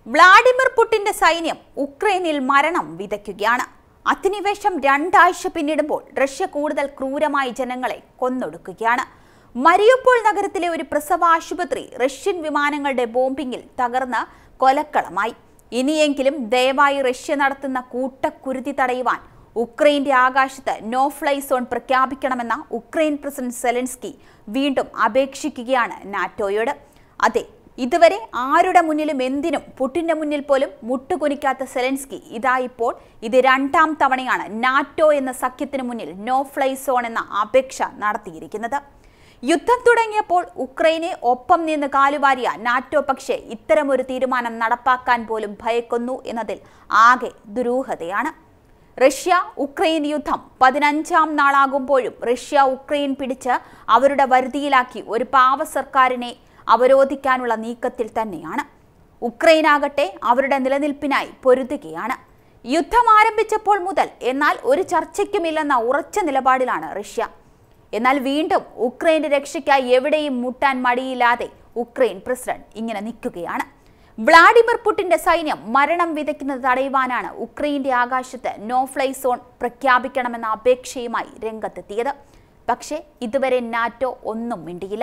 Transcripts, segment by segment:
Vladimir പുടിന്റെ സൈന്യം ഉക്രൈനിൽ മരണം വിതയ്ക്കുകയാണ് അധിനിവേശം രണ്ടാഴ്ച പിന്നിടുമ്പോൾ റഷ്യ കൂടുതൽ ക്രൂരമായി ജനങ്ങളെ കൊന്നൊടുക്കുകയാണ് മരിയുപ്പോൾ നഗരത്തിലെ ഒരു പ്രസവ ആശുപത്രി റഷ്യൻ വിമാനങ്ങളുടെ ബോംബിങ്ങിൽ തകർന്ന് കൊലക്കളമായി ഇനിയെങ്കിലും ദയവായി റഷ്യ നടത്തുന്ന കൂട്ടക്കുരുതി തടയുവാൻ ഉക്രൈന്റെ ആകാശത്ത് നോ ഫ്ലൈ സോൺ പ്രഖ്യാപിക്കണമെന്ന ഉക്രൈൻ പ്രസിഡന്റ് സെലൻസ്കി വീണ്ടും അപേക്ഷിക്കുകയാണ് നാറ്റോയോട് അതെ ഇതുവരെ ആരുടെ മുന്നിലും എന്തിനും പുട്ടിന്റെ മുന്നിൽ പോലും മുട്ടുകുനിക്കാത്ത സെലൻസ്കി ഇതാ ഇപ്പോൾ ഇത് രണ്ടാം തവണയാണ് നാറ്റോ എന്ന സഖ്യത്തിന് മുന്നിൽ നോ ഫ്ലൈ സോൺ എന്ന അപേക്ഷ നടത്തിയിരിക്കുന്നത് യുദ്ധം തുടങ്ങിയപ്പോൾ ഉക്രൈനെ ഒപ്പം നിന്ന് കാലുവാരിയ നാറ്റോ പക്ഷേ ഇത്തരമൊരു തീരുമാനം നടപ്പാക്കാൻ പോലും ഭയക്കുന്നു എന്നതിൽ ആകെ ദുരൂഹതയാണ് റഷ്യ ഉക്രൈൻ യുദ്ധം പതിനഞ്ചാം നാളാകുമ്പോഴും റഷ്യ ഉക്രൈൻ പിടിച്ച് അവരുടെ വരുതിയിലാക്കി ഒരു പാവ സർക്കാരിനെ അവരോധിക്കാനുള്ള നീക്കത്തിൽ തന്നെയാണ് ഉക്രൈൻ ആകട്ടെ അവരുടെ നിലനിൽപ്പിനായി പൊരുതുകയാണ് യുദ്ധം ആരംഭിച്ചപ്പോൾ മുതൽ എന്നാൽ ഒരു ചർച്ചയ്ക്കുമില്ലെന്ന ഉറച്ച നിലപാടിലാണ് റഷ്യ എന്നാൽ വീണ്ടും ഉക്രൈന്റെ രക്ഷയ്ക്കായി എവിടെയും മുട്ടാൻ മടിയില്ലാതെ ഉക്രൈൻ പ്രസിഡന്റ് ഇങ്ങനെ നിൽക്കുകയാണ് വ്ളാഡിമിർ പുടിന്റെ സൈന്യം മരണം വിതയ്ക്കുന്നത് തടയുവാനാണ് ഉക്രൈന്റെ ആകാശത്ത് നോ ഫ്ലൈ സോൺ പ്രഖ്യാപിക്കണമെന്ന അപേക്ഷയുമായി രംഗത്തെത്തിയത് പക്ഷേ ഇതുവരെ നാറ്റോ ഒന്നും മിണ്ടിയില്ല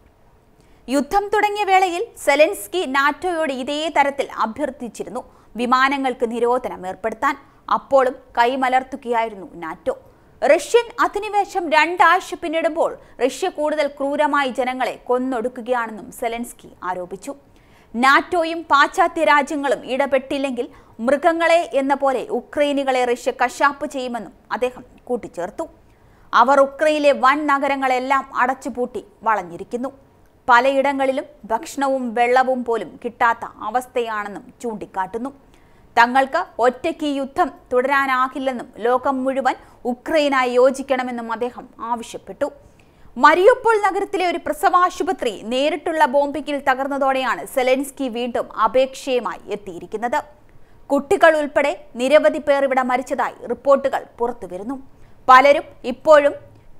യുദ്ധം തുടങ്ങിയ വേളയിൽ സെലൻസ്കി നാറ്റോയോട് ഇതേ തരത്തിൽ അഭ്യർത്ഥിച്ചിരുന്നു വിമാനങ്ങൾക്ക് നിരോധനം ഏർപ്പെടുത്താൻ അപ്പോഴും കൈമലർത്തുകയായിരുന്നു നാറ്റോ റഷ്യൻ അധിനിവേശം രണ്ടാഴ്ച പിന്നിടുമ്പോൾ റഷ്യ കൂടുതൽ ക്രൂരമായി ജനങ്ങളെ കൊന്നൊടുക്കുകയാണെന്നും സെലൻസ്കി ആരോപിച്ചു നാറ്റോയും പാശ്ചാത്യ രാജ്യങ്ങളും ഇടപെട്ടില്ലെങ്കിൽ മൃഗങ്ങളെ എന്ന പോലെ ഉക്രൈനികളെ റഷ്യ കശാപ്പ് ചെയ്യുമെന്നും അദ്ദേഹം കൂട്ടിച്ചേർത്തു അവർ ഉക്രൈനിലെ വൻ നഗരങ്ങളെല്ലാം അടച്ചുപൂട്ടി വളഞ്ഞിരിക്കുന്നു പലയിടങ്ങളിലും ഭക്ഷണവും വെള്ളവും പോലും കിട്ടാത്ത അവസ്ഥയാണെന്നും ചൂണ്ടിക്കാട്ടുന്നു തങ്ങൾക്ക് ഒറ്റയ്ക്ക് ഈ യുദ്ധം തുടരാനാകില്ലെന്നും ലോകം മുഴുവൻ ഉക്രൈനായി യോജിക്കണമെന്നും അദ്ദേഹം ആവശ്യപ്പെട്ടു മരിയുപ്പോൾ നഗരത്തിലെ ഒരു പ്രസവാശുപത്രി നേരിട്ടുള്ള ബോംബിങ്ങിൽ തകർന്നതോടെയാണ് സെലൻസ്കി വീണ്ടും അപേക്ഷയുമായി എത്തിയിരിക്കുന്നത് കുട്ടികൾ ഉൾപ്പെടെ നിരവധി പേർ ഇവിടെ മരിച്ചതായി റിപ്പോർട്ടുകൾ പുറത്തുവരുന്നു പലരും ഇപ്പോഴും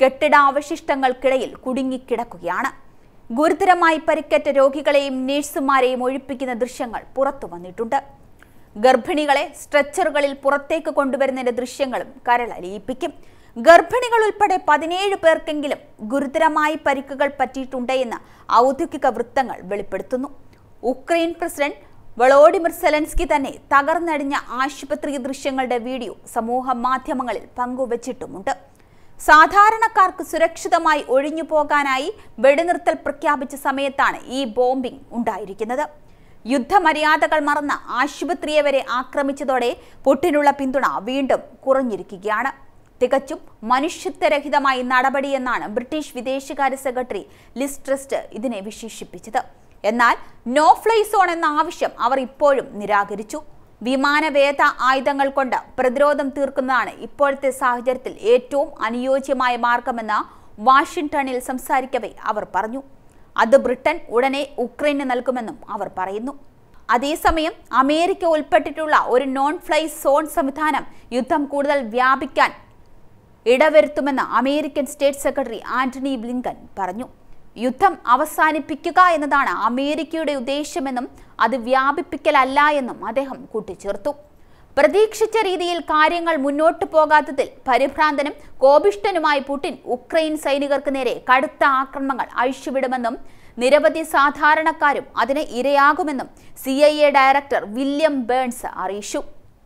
കെട്ടിടാവശിഷ്ടങ്ങൾക്കിടയിൽ കുടുങ്ങിക്കിടക്കുകയാണ് ഗുരുതരമായി പരിക്കേറ്റ രോഗികളെയും നഴ്സുമാരെയും ഒഴിപ്പിക്കുന്ന ദൃശ്യങ്ങൾ പുറത്തു വന്നിട്ടുണ്ട് ഗർഭിണികളെ സ്ട്രെച്ചറുകളിൽ പുറത്തേക്ക് കൊണ്ടുവരുന്നതിന്റെ ദൃശ്യങ്ങളും കരളലിയിപ്പിക്കും ഗർഭിണികൾ ഉൾപ്പെടെ പതിനേഴ് പേർക്കെങ്കിലും ഗുരുതരമായി പരിക്കുകൾ പറ്റിയിട്ടുണ്ട് എന്ന് ഔദ്യോഗിക വൃത്തങ്ങൾ വെളിപ്പെടുത്തുന്നു ഉക്രൈൻ പ്രസിഡന്റ് വളോഡിമിർ സെലൻസ്കി തന്നെ തകർന്നടിഞ്ഞ ആശുപത്രി ദൃശ്യങ്ങളുടെ വീഡിയോ സമൂഹ മാധ്യമങ്ങളിൽ പങ്കുവച്ചിട്ടുമുണ്ട് സാധാരണക്കാർക്ക് സുരക്ഷിതമായി ഒഴിഞ്ഞു പോകാനായി വെടിനിർത്തൽ പ്രഖ്യാപിച്ച സമയത്താണ് ഈ ബോംബിംഗ് ഉണ്ടായിരിക്കുന്നത് യുദ്ധമര്യാദകൾ മറന്ന ആശുപത്രിയെ വരെ ആക്രമിച്ചതോടെ പുട്ടിനുള്ള പിന്തുണ വീണ്ടും കുറഞ്ഞിരിക്കുകയാണ് തികച്ചും മനുഷ്യത്വരഹിതമായ നടപടിയെന്നാണ് ബ്രിട്ടീഷ് വിദേശകാര്യ സെക്രട്ടറി ലിസ് ട്രസ്റ്റ് ഇതിനെ വിശേഷിപ്പിച്ചത് എന്നാൽ നോ ഫ്ലൈ സോൺ എന്ന ആവശ്യം അവർ ഇപ്പോഴും നിരാകരിച്ചു വിമാനവേദ ആയുധങ്ങൾ കൊണ്ട് പ്രതിരോധം തീർക്കുന്നതാണ് ഇപ്പോഴത്തെ സാഹചര്യത്തിൽ ഏറ്റവും അനുയോജ്യമായ മാർഗമെന്ന് വാഷിംഗ്ടണിൽ സംസാരിക്കവേ അവർ പറഞ്ഞു അത് ബ്രിട്ടൻ ഉടനെ ഉക്രൈന് നൽകുമെന്നും അവർ പറയുന്നു അതേസമയം അമേരിക്ക ഉൾപ്പെട്ടിട്ടുള്ള ഒരു നോൺ ഫ്ലൈ സോൺ സംവിധാനം യുദ്ധം കൂടുതൽ വ്യാപിക്കാൻ ഇടവരുത്തുമെന്ന് American state secretary Antony Blinken പറഞ്ഞു യുദ്ധം അവസാനിപ്പിക്കുക എന്നതാണ് അമേരിക്കയുടെ ഉദ്ദേശമെന്നും അത് വ്യാപിപ്പിക്കലല്ല എന്നും അദ്ദേഹം കൂട്ടിച്ചേർത്തു പ്രതീക്ഷിച്ച രീതിയിൽ കാര്യങ്ങൾ മുന്നോട്ടു പോകാത്തതിൽ പരിഭ്രാന്തനും കോപിഷ്ടനുമായി പുടിൻ ഉക്രൈൻ സൈനികർക്ക് നേരെ കടുത്ത ആക്രമണങ്ങൾ അഴിച്ചുവിടുമെന്നും നിരവധി സാധാരണക്കാരും അതിന് ഇരയാകുമെന്നും സി ഡയറക്ടർ വില്യം ബേൺസ് അറിയിച്ചു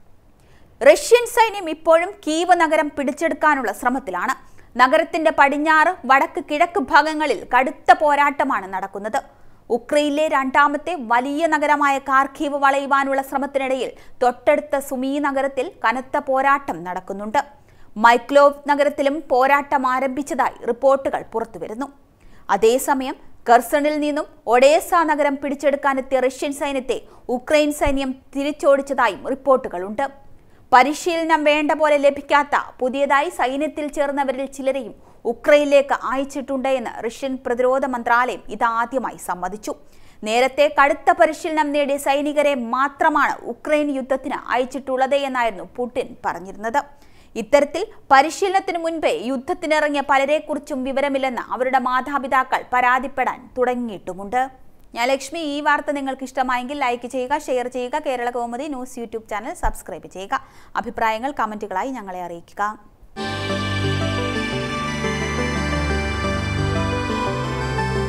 റഷ്യൻ സൈന്യം ഇപ്പോഴും കീവ് നഗരം പിടിച്ചെടുക്കാനുള്ള ശ്രമത്തിലാണ് നഗരത്തിന്റെ പടിഞ്ഞാറ് വടക്ക് കിഴക്ക് ഭാഗങ്ങളിൽ കടുത്ത പോരാട്ടമാണ് നടക്കുന്നത് ഉക്രൈനിലെ രണ്ടാമത്തെ വലിയ നഗരമായ കാർഖീവ് വളയുവാനുള്ള ശ്രമത്തിനിടയിൽ തൊട്ടടുത്ത സുമി നഗരത്തിൽ കനത്ത പോരാട്ടം നടക്കുന്നുണ്ട് മൈക്ലോവ് നഗരത്തിലും പോരാട്ടം ആരംഭിച്ചതായി റിപ്പോർട്ടുകൾ പുറത്തുവരുന്നു അതേസമയം കർസണിൽ നിന്നും ഒഡേസ നഗരം പിടിച്ചെടുക്കാനെത്തിയ റഷ്യൻ സൈന്യത്തെ ഉക്രൈൻ സൈന്യം തിരിച്ചോടിച്ചതായും റിപ്പോർട്ടുകളുണ്ട് പരിശീലനം വേണ്ട പോലെ ലഭിക്കാത്ത പുതിയതായി സൈന്യത്തിൽ ചേർന്നവരിൽ ചിലരെയും ഉക്രൈനിലേക്ക് അയച്ചിട്ടുണ്ട് എന്ന് റഷ്യൻ പ്രതിരോധ മന്ത്രാലയം ഇതാദ്യമായി സമ്മതിച്ചു നേരത്തെ കടുത്ത പരിശീലനം നേടിയ സൈനികരെ മാത്രമാണ് ഉക്രൈൻ യുദ്ധത്തിന് അയച്ചിട്ടുള്ളത് എന്നായിരുന്നു പുടിൻ പറഞ്ഞിരുന്നത് ഇത്തരത്തിൽ പരിശീലനത്തിന് മുൻപേ യുദ്ധത്തിനിറങ്ങിയ പലരെക്കുറിച്ചും വിവരമില്ലെന്ന് അവരുടെ മാതാപിതാക്കൾ പരാതിപ്പെടാൻ തുടങ്ങിയിട്ടുമുണ്ട് ഞാൻ ലക്ഷ്മി ഈ വാർത്ത നിങ്ങൾക്ക് ഇഷ്ടമായെങ്കിൽ ലൈക്ക് ചെയ്യുക ഷെയർ ചെയ്യുക Kerala Kaumudi news YouTube channel subscribe ചെയ്യുക അഭിപ്രായങ്ങൾ കമന്റുകളായി ഞങ്ങളെ അറിയിക്കുക